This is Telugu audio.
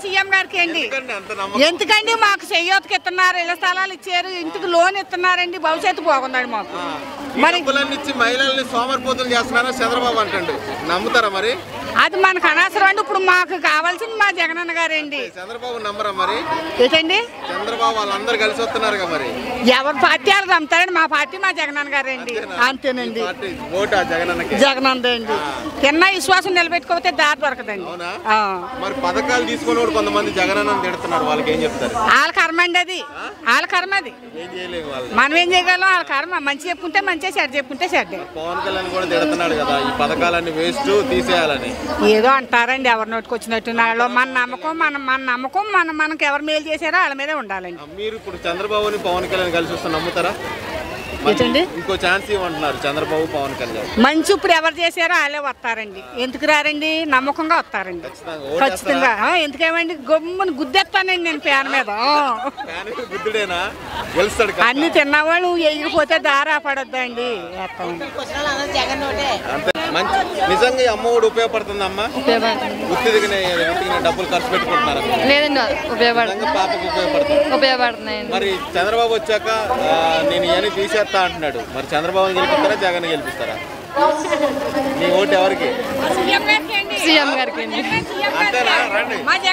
సీఎం గారికి అండి ఎందుకండి అంత నమ్మకం ఎందుకండి మాకు చెయ్యొతకి ఇస్తున్నారు ఇళ్ల స్థలాలు ఇచ్చారు ఇంటికి లోన్ ఇస్తున్నారండి భవిష్యత్తు బాగుందండి మాకు ఈ మరి డబ్బులన్నీ ఇచ్చి మహిళల్ని సోమరిపోతులు చేస్తున్నారా చంద్రబాబు అంటండు నమ్ముతారా మరి అది మనకు అనవసరం అండి ఇప్పుడు మాకు కావాల్సింది మా జగనన్న గారండి చంద్రబాబు నమ్మరా మరి ఏంటండి చంద్రబాబు వాళ్ళందరూ కలిసి వస్తున్నారుగా మరి ఎవరి పార్టీ వాళ్ళు నమ్ముతారండి మా పార్టీ మా జగనన్న గారండి అంతేనండి ఈ పార్టీ ఓటా జగనన్నకి జగనన్న అండి తిన్న విశ్వాసం నిలబెట్టుకోకపోతే దారి దొరకదండి అవునా? ఆ. మరి పథకాలు తీసుకుని కూడా కొంతమంది జగనన్న తిడుతున్నారు వాళ్ళకి ఏం చెప్తారు వాళ్ళ కర్మ అండి అది వాళ్ళ కర్మ అది ఏం చేయలేము వాళ్ళు మనం ఏం చేయగలం వాళ్ళ కర్మ మంచి చెప్పుకుంటే మంచిగా చెడ్డ చెప్పుకుంటే చెడ్డే పవన్ కళ్యాణ్ కూడా తిడుతున్నాడు కదా ఈ పథకాలన్నీ వేస్ట్ తీసేయాలని ఏదో అంటారండి ఎవరి నోటికి వచ్చినట్టు వాళ్ళు మన నమ్మకం మన మన నమ్మకం మన మనకు ఎవరు మేలు చేశారో వాళ్ళ మీదే ఉండాలండి ఆ, మీరు ఇప్పుడు చంద్రబాబుని పవన్ కళ్యాణ్ కలిసి వస్తే నమ్ముతారా ఏంటండి ఇంకో ఛాన్స్ ఇవ్వమంటున్నారు చంద్రబాబు పవన్ కళ్యాణ్ మంచి ఇప్పుడు ఎవరు చేశారో వాళ్ళే వస్తారండి ఎందుకు రారండి నమ్మకంగా వస్తారండి ఖచ్చితంగా ఓటేస్తారా? ఖచ్చితంగా ఆ, ఎందుకేమండి గమ్ముని గుద్దెత్తానండి నేను పేన మీద ఆ. కానీ బుద్ధుడేనా గెలుస్తాడు కదా. అన్ని తిన్నవాళ్ళు ఎగిరిపోతే దారి పడొద్దండి వేస్తామండి అంతే మంచి నిజంగా ఈ అమ్మఒడి ఉపయోగపడుతుంది అమ్మా ఉత్తిదిగిన ఉత్తిగిన డబ్బులు ఖర్చు పెట్టుకుంటున్నారా లేదండి ఉపయోగపడ నిజంగా పాపకు ఉపయోగపడుతుంది ఉపయోగపడుతున్నాయండి మరి చంద్రబాబు వచ్చాక ఆ, నేను ఇవన్నీ తీసేస్తా అంటున్నాడు మరి చంద్రబాబుని గెలిపిస్తారా జగన్ గెలిపిస్తారా మీ ఓటు ఎవరికి సీఎం గారికి అండి సీఎం గారికి అండి సీఎం గారికి. అంతేనా రండి మా జగన్